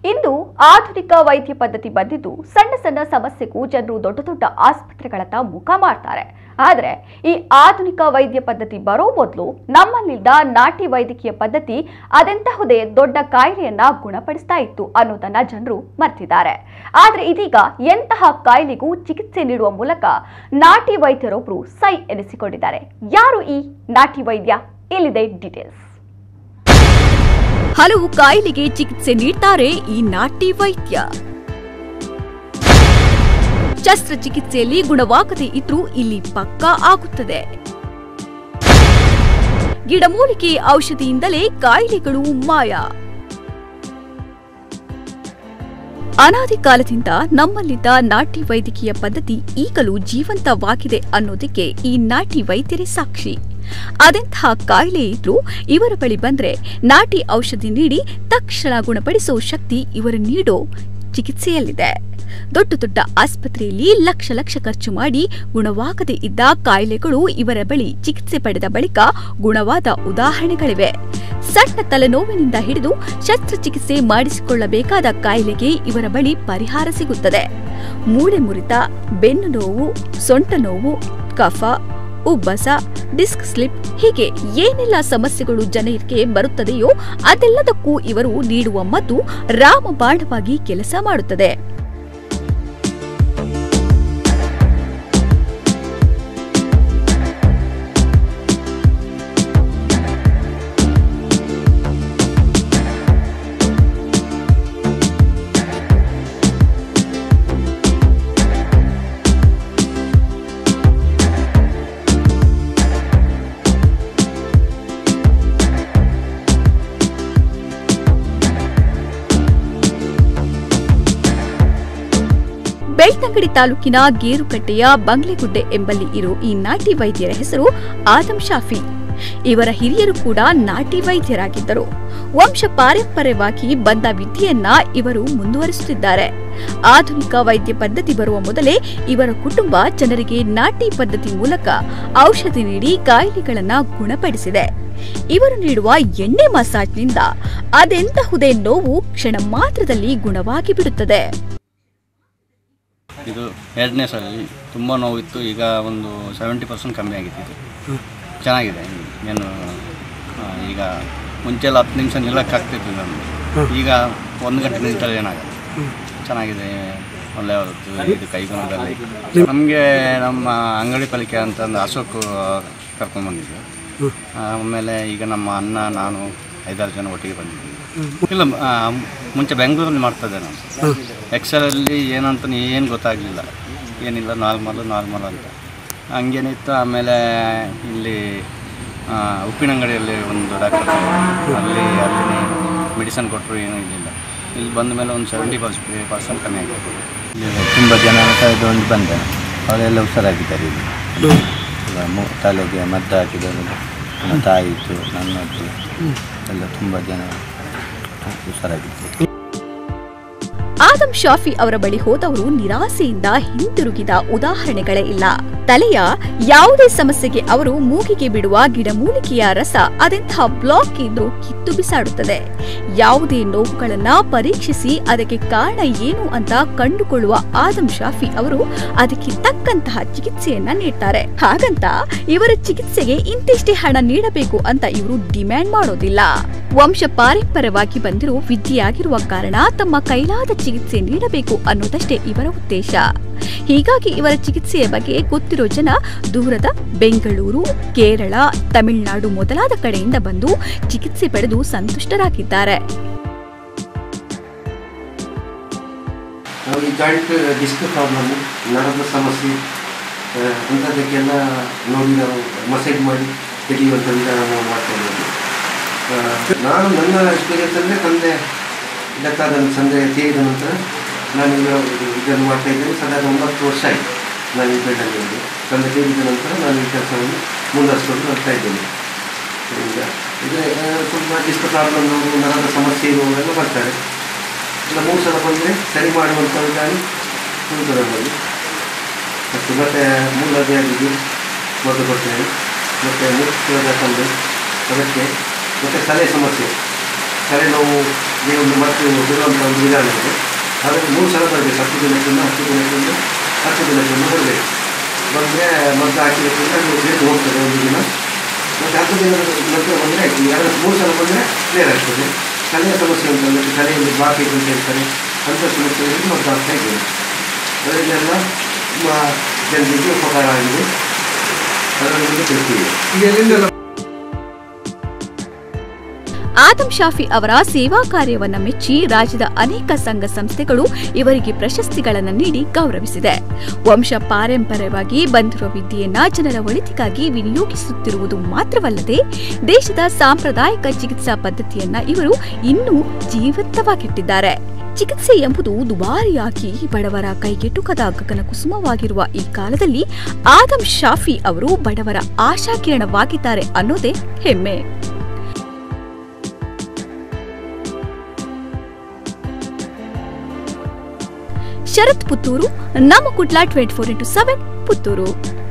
ಇಂದು ಆಧುನಿಕ ವೈದ್ಯ ಪದ್ಧತಿ ಬಂದಿದ್ದು ಸಣ್ಣ ಸಣ್ಣ ಸಮಸ್ಯೆಗೂ ಜನರು ದೊಡ್ಡ ದೊಡ್ಡ ಆಸ್ಪತ್ರೆಗಳತ್ತ ಮುಖ ಮಾಡ್ತಾರೆ ಆದರೆ ಈ ಆಧುನಿಕ ವೈದ್ಯ ಪದ್ಧತಿ ಬರೋ ಮೊದಲು ನಮ್ಮಲ್ಲಿದ್ದ ನಾಟಿ ವೈದ್ಯಕೀಯ ಪದ್ಧತಿ ಅದೆಂತಹುದೇ ದೊಡ್ಡ ಕಾಯಿಲೆಯನ್ನ ಗುಣಪಡಿಸ್ತಾ ಇತ್ತು ಅನ್ನೋದನ್ನ ಜನರು ಮರ್ತಿದ್ದಾರೆ ಆದ್ರೆ ಇದೀಗ ಎಂತಹ ಕಾಯಿಲೆಗೂ ಚಿಕಿತ್ಸೆ ನೀಡುವ ಮೂಲಕ ನಾಟಿ ವೈದ್ಯರೊಬ್ಬರು ಸೈ ಎನಿಸಿಕೊಂಡಿದ್ದಾರೆ ಯಾರು ಈ ನಾಟಿ ವೈದ್ಯ ಇಲ್ಲಿದೆ ಡೀಟೇಲ್ಸ್ ಹಲವು ಕಾಯಿಲೆಗೆ ಚಿಕಿತ್ಸೆ ನೀಡ್ತಾರೆ ಈ ನಾಟಿ ವೈದ್ಯ ಶಸ್ತ್ರಚಿಕಿತ್ಸೆಯಲ್ಲಿ ಗುಣವಾಗದೇ ಇದ್ರೂ ಇಲ್ಲಿ ಪಕ್ಕಾ ಆಗುತ್ತದೆ ಗಿಡಮೂಲಿಕೆ ಔಷಧಿಯಿಂದಲೇ ಕಾಯಿಲೆಗಳು ಮಾಯ ಅನಾದಿ ಕಾಲದಿಂದ ನಮ್ಮಲ್ಲಿದ್ದ ನಾಟಿ ವೈದ್ಯಕೀಯ ಪದ್ಧತಿ ಈಗಲೂ ಜೀವಂತವಾಗಿದೆ ಅನ್ನೋದಕ್ಕೆ ಈ ನಾಟಿ ವೈದ್ಯರೇ ಸಾಕ್ಷಿ ಅದೆಂತಹ ಕಾಯಿಲೆ ಇದ್ರೂ ಇವರ ಬಳಿ ಬಂದ್ರೆ ನಾಟಿ ಔಷಧಿ ನೀಡಿ ತಕ್ಷಣ ಗುಣಪಡಿಸೋ ಶಕ್ತಿ ಇವರು ನೀಡೋ ಚಿಕಿತ್ಸೆಯಲ್ಲಿದೆ ದೊಡ್ಡ ದೊಡ್ಡ ಆಸ್ಪತ್ರೆಯಲ್ಲಿ ಲಕ್ಷ ಲಕ್ಷ ಖರ್ಚು ಮಾಡಿ ಗುಣವಾಗದೇ ಇದ್ದ ಕಾಯಿಲೆಗಳು ಇವರ ಬಳಿ ಚಿಕಿತ್ಸೆ ಪಡೆದ ಬಳಿಕ ಗುಣವಾದ ಉದಾಹರಣೆಗಳಿವೆ ಸಣ್ಣ ತಲೆನೋವಿನಿಂದ ಹಿಡಿದು ಶಸ್ತ್ರಚಿಕಿತ್ಸೆ ಮಾಡಿಸಿಕೊಳ್ಳಬೇಕಾದ ಕಾಯಿಲೆಗೆ ಇವರ ಬಳಿ ಪರಿಹಾರ ಸಿಗುತ್ತದೆ ಮೂಳೆ ಮುರಿತ ಬೆನ್ನು ನೋವು ಸೊಂಟ ನೋವು ಕಫ ಉಬ್ಬಸ ಡಿಸ್ಕ್ ಸ್ಲಿಪ್ ಹೀಗೆ ಏನೆಲ್ಲ ಸಮಸ್ಯೆಗಳು ಜನರಿಗೆ ಬರುತ್ತದೆಯೋ ಅದೆಲ್ಲದಕ್ಕೂ ಇವರು ನೀಡುವ ಮದ್ದು ರಾಮಬಾಣವಾಗಿ ಕೆಲಸ ಮಾಡುತ್ತದೆ ಬೆಳ್ತಂಗಡಿ ತಾಲೂಕಿನ ಗೇರುಕಟ್ಟೆಯ ಬಂಗ್ಲೆಗುಡ್ಡೆ ಎಂಬಲ್ಲಿ ಇರೋ ಈ ನಾಟಿ ವೈದ್ಯರ ಹೆಸರು ಆದಂ ಶಾಫಿ ಇವರ ಹಿರಿಯರು ಕೂಡ ನಾಟಿ ವೈದ್ಯರಾಗಿದ್ದರು ವಂಶ ಪಾರಂಪರ್ಯವಾಗಿ ಬಂದ ವಿದ್ಯೆಯನ್ನ ಇವರು ಮುಂದುವರಿಸುತ್ತಿದ್ದಾರೆ ಆಧುನಿಕ ವೈದ್ಯ ಪದ್ಧತಿ ಬರುವ ಮೊದಲೇ ಇವರ ಕುಟುಂಬ ಜನರಿಗೆ ನಾಟಿ ಪದ್ಧತಿ ಮೂಲಕ ಔಷಧಿ ನೀಡಿ ಕಾಯಿಲೆಗಳನ್ನ ಗುಣಪಡಿಸಿದೆ ಇವರು ನೀಡುವ ಎಣ್ಣೆ ಮಸಾಜ್ನಿಂದ ಅದೆಂತಹುದೇ ನೋವು ಕ್ಷಣ ಮಾತ್ರದಲ್ಲಿ ಗುಣವಾಗಿ ಬಿಡುತ್ತದೆ ಇದು ಎರಡನೇ ಸಲ ತುಂಬ ನೋವಿತ್ತು ಈಗ ಒಂದು ಸೆವೆಂಟಿ ಪರ್ಸೆಂಟ್ ಕಮ್ಮಿ ಆಗಿದೆ ಇದು ಚೆನ್ನಾಗಿದೆ ಏನು ಆ, ಈಗ ಮುಂಚೆಲ್ಲ ಹತ್ತು ನಿಮಿಷ ನಿಲ್ಲಕ್ಕಾಗ್ತಿತ್ತು ನಮಗೆ ಈಗ ಒಂದು ಗಂಟೆ ನಿಂತಲ್ಲಿ ಏನಾಗಲ್ಲ ಚೆನ್ನಾಗಿದೆ ಒಳ್ಳೆ ಹೊತ್ತು ಇದು ಕೈಗುಣದಲ್ಲಿ ನಮಗೆ ನಮ್ಮ ಅಂಗಡಿ ಪಾಲಿಕೆ ಅಂತಂದು ಅಶೋಕ್ ಕರ್ಕೊಂಡ್ಬಂದಿದ್ದು ಆಮೇಲೆ ಈಗ ನಮ್ಮ ಅಣ್ಣ ನಾನು ಐದಾರು ಜನ ಒಟ್ಟಿಗೆ ಬಂದಿದ್ದೀವಿ ಇಲ್ಲ ಆ, ಮುಂಚೆ ಬೆಂಗಳೂರಲ್ಲಿ ಮಾಡ್ತಿದ್ದೆ ನಾನು ಎಕ್ಸಲಲ್ಲಿ ಏನಂತ ಏನು ಗೊತ್ತಾಗಲಿಲ್ಲ ಏನಿಲ್ಲ ನಾರ್ಮಲ್ ನಾರ್ಮಲ್ ಅಂತ ಹಂಗೇನಿತ್ತು ಆಮೇಲೆ ಇಲ್ಲಿ ಆ, ಉಪ್ಪಿನಂಗಡಿಯಲ್ಲಿ ಒಂದು ಡಾಕ್ಟರ್ ಅಲ್ಲಿ ಅಲ್ಲಿ ಮೆಡಿಸನ್ ಕೊಟ್ಟರು ಏನೂ ಇರಲಿಲ್ಲ ಇಲ್ಲಿ ಬಂದ ಮೇಲೆ ಒಂದು ಸೆವೆಂಟಿ ಪರ್ಸೆಂಟ್ ಪರ್ಸೆಂಟ್ ಕಮ್ಮಿ ಆಗಿದೆ ಇಲ್ಲಿ ತುಂಬ ಜನ ಕಳೆದುಕೊಂಡು ಬಂದೆ ಅವರೆಲ್ಲ ಹುಷಾರಾಗಿದ್ದಾರೆ ಇಲ್ಲಿ ಈಗ ಮು- ತಲೆಗೆ ಮದ್ದು ಹಾಕಿದರು ನನ್ನ ತಾಯಿತು ನನ್ನದು ಎಲ್ಲ ತುಂಬ ಜನ ಹುಷಾರಾಗಿದ್ದಾರೆ ಆದಂ ಶಾಫಿ ಅವರ ಬಳಿ ಹೋದವರು ನಿರಾಸೆಯಿಂದ ಹಿಂತಿರುಗಿದ ಉದಾಹರಣೆಗಳೇ ಇಲ್ಲ ತಲೆಯ ಯಾವುದೇ ಸಮಸ್ಯೆಗೆ ಅವರು ಮೂಗಿಗೆ ಬಿಡುವ ಗಿಡಮೂಲಿಕೆಯ ರಸ ಅದೆಂತಹ ಬ್ಲಾಕ್ ಇದ್ರೂ ಕಿತ್ತು ಬಿಸಾಡುತ್ತದೆ ಯಾವುದೇ ನೋವುಗಳನ್ನ ಪರೀಕ್ಷಿಸಿ ಅದಕ್ಕೆ ಕಾರಣ ಏನು ಅಂತ ಕಂಡುಕೊಳ್ಳುವ ಆದಂ ಶಾಫಿ ಅವರು ಅದಕ್ಕೆ ತಕ್ಕಂತಹ ಚಿಕಿತ್ಸೆಯನ್ನ ನೀಡ್ತಾರೆ ಹಾಗಂತ ಇವರ ಚಿಕಿತ್ಸೆಗೆ ಇಂತಿಷ್ಟೇ ಹಣ ನೀಡಬೇಕು ಅಂತ ಇವರು ಡಿಮ್ಯಾಂಡ್ ಮಾಡೋದಿಲ್ಲ ವಂಶ ಪಾರಂಪರ್ಯವಾಗಿ ಬಂದಿರೋ ವಿದ್ಯೆಯಾಗಿರುವ ಕಾರಣ ತಮ್ಮ ಕೈಲಾದ ಚಿಕಿತ್ಸೆ ನೀಡಬೇಕು ಅನ್ನೋದಷ್ಟೇ ಇವರ ಉದ್ದೇಶ ಹೀಗಾಗಿ ಇವರ ಚಿಕಿತ್ಸೆಯ ಬಗ್ಗೆ ಗೊತ್ತಿರೋ ಜನ ದೂರದ ಬೆಂಗಳೂರು ಕೇರಳ ತಮಿಳುನಾಡು ಮೊದಲಾದ ಕಡೆಯಿಂದ ಬಂದು ಚಿಕಿತ್ಸೆ ಪಡೆದು ಸಂತುಷ್ಟರಾಗಿದ್ದಾರೆ ಅವರಿಗೆ ಜಾಯಿಂಟ್ ಡಿಸ್ಕ್ ಪ್ರಾಬ್ಲಮ್ಮು ನರದ ಸಮಸ್ಯೆ ಆ, ಅಂಥದ್ದಕ್ಕೆಲ್ಲ ನೋಡಿ ನಾವು ಮಸಾಜ್ ಮಾಡಿ ತೆಗೆಯುವಂಥ ವಿಧಾನ ನಾವು ಮಾಡ್ತಾ ಇದ್ದೀವಿ ಆ, ನಾನು ನನ್ನ ಎಕ್ಸ್ಪೀರಿಯನ್ಸ್ ಅಂದರೆ ತಂದೆ ಡೆತ್ತಾದ ತಂದೆ ತೀರಿದ ನಂತರ ನಾನು ಈಗ ಇದನ್ನು ಮಾಡ್ತಾ ಇದ್ದೇನೆ ಸಾಧಾರಣ ಒಂಬತ್ತು ವರ್ಷ ಆಯಿತು ನಾನು ಈ ಫೀಲ್ಡಲ್ಲಿ ಇರೋದು ತಂದೆ ತೀರಿದ ನಂತರ ನಾನು ಈ ಕೆಲಸವನ್ನು ಮುಂದುವರಿಸ್ಕೊಂಡು ಬರ್ತಾ ಇದ್ದೇನೆ ಈಗ ಇದ್ರೆ ಆ, ತುಂಬ ಡಿಸ್ಕ್ ಪ್ರಾಬ್ಲಮ್ ನರದ ಸಮಸ್ಯೆ ಇರುವವರೆಲ್ಲ ಬರ್ತಾರೆ ಇಲ್ಲ ಮೂರು ಸಲ ಬಂದರೆ ಸರಿ ಮಾಡುವಂಥ ವಿಧಾನ ಉಂಟು ನಮ್ಮಲ್ಲಿ ಮತ್ತು ಮತ್ತೆ ಮೂಲವ್ಯಾಧಿಗೆ ಮದ್ದು ಕೊಡ್ತೇನೆ ಮತ್ತು ಮುಖ್ಯವಾದ ತಂದೆ ಅದಕ್ಕೆ ಮತ್ತು ತಲೆ ಸಮಸ್ಯೆ ತಲೆನೋವುಗೆ ಒಂದು ಮದ್ದು ಬಿಡುವಂಥ ಒಂದು ವಿಧಾನ ಇದೆ ಅದನ್ನು ಮೂರು ಸಲ ಬರಬೇಕು ಹತ್ತು ದಿನಕ್ಕಿಂತ ಹತ್ತು ದಿನಕ್ಕಿಂತ ಹತ್ತು ದಿನಕ್ಕಿಂತ ಬರಬೇಕು ಬಂದರೆ ಮದ್ದು ಹಾಕಿದ್ದಕ್ಕಿಂತ ಅದು ತಿಳಿದು ಹೋಗ್ತದೆ ಒಂದು ದಿನ ಮತ್ತು ಹತ್ತು ದಿನದ ನಂತರ ಬಂದರೆ ಆಯಿತು ಎರಡು ಮೂರು ಸಲ ಬಂದರೆ ಕ್ಲಿಯರ್ ಆಗ್ತದೆ ತಲೆಯ ಸಮಸ್ಯೆ ಉಂಟಲ್ಲ ತಲೆಯಲ್ಲಿ ಬಾಕಿ ಅಂತ ಹೇಳ್ತಾರೆ ಅಂಥ ಸಮಸ್ಯೆಗಳಿಗೆ ಮದ್ದು ಆಗ್ತಾ ಇದ್ದೇವೆ ಅದರಿಂದೆಲ್ಲ ತುಂಬ ಜನರಿಗೆ ಉಪಕಾರ ಆಗಿದೆ ಅದರ ಬಗ್ಗೆ ತಿಳಿಸ್ತೀವಿ ಈಗ ಎಲ್ಲಿಂದೆಲ್ಲ ಆದಂ ಶಾಫಿ ಅವರ ಸೇವಾ ಕಾರ್ಯವನ್ನ ಮೆಚ್ಚಿ ರಾಜ್ಯದ ಅನೇಕ ಸಂಘ ಸಂಸ್ಥೆಗಳು ಇವರಿಗೆ ಪ್ರಶಸ್ತಿಗಳನ್ನು ನೀಡಿ ಗೌರವಿಸಿದೆ ವಂಶ ಪಾರಂಪರ್ಯವಾಗಿ ಬಂದಿರುವ ವಿದ್ಯೆಯನ್ನ ಜನರ ಒಳಿತಿಗಾಗಿ ವಿನಿಯೋಗಿಸುತ್ತಿರುವುದು ಮಾತ್ರವಲ್ಲದೆ ದೇಶದ ಸಾಂಪ್ರದಾಯಿಕ ಚಿಕಿತ್ಸಾ ಪದ್ಧತಿಯನ್ನ ಇವರು ಇನ್ನೂ ಜೀವಂತವಾಗಿಟ್ಟಿದ್ದಾರೆ ಚಿಕಿತ್ಸೆ ಎಂಬುದು ದುಬಾರಿಯಾಗಿ ಬಡವರ ಕೈಗೆಟುಕದ ಗಗನ ಕುಸುಮವಾಗಿರುವ ಈ ಕಾಲದಲ್ಲಿ ಆದಂ ಶಾಫಿ ಅವರು ಬಡವರ ಆಶಾಕಿರಣವಾಗಿದ್ದಾರೆ ಅನ್ನೋದೇ ಹೆಮ್ಮೆ ಶರತ್ ಪುತ್ತೂರು ನಮ್ಮ Kutla twenty four into seven Puttur